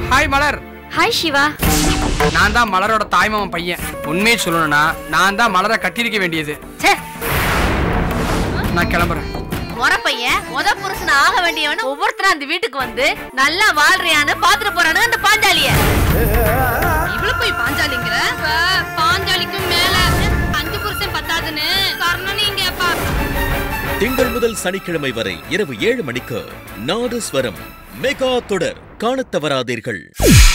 hi மலர் hi Siva நான் தான் மலரோட தாய்மாமன் பையன் உண்மையை சொல்லணும்னா நான் தான் மலரை கட்டியிருக்க வேண்டியது ச்சே நான் கிளம்புறேன் முறை பையன் முத புருஷன் ஆக வேண்டியவன ஒவ்வொருத்தரும் அந்த வீட்டுக்கு வந்து நல்லா வாழ்றியான்னு பாத்துட்டு போறானு அந்த பாஞ்சாலிய இவ்வளவு போய் பாஞ்சாலிங்கிற இப்ப பாஞ்சாலிக்கும் மேல அஞ்சு புருஷன் பத்தாதுன்னு கர்ணனையும் கேப்பா திங்கள் முதல் சனிக்கிழமை வரை இரவு ஏழு மணிக்கு நாடு ஸ்வரம் மெகா தொடர் காணத் தவறாதீர்கள்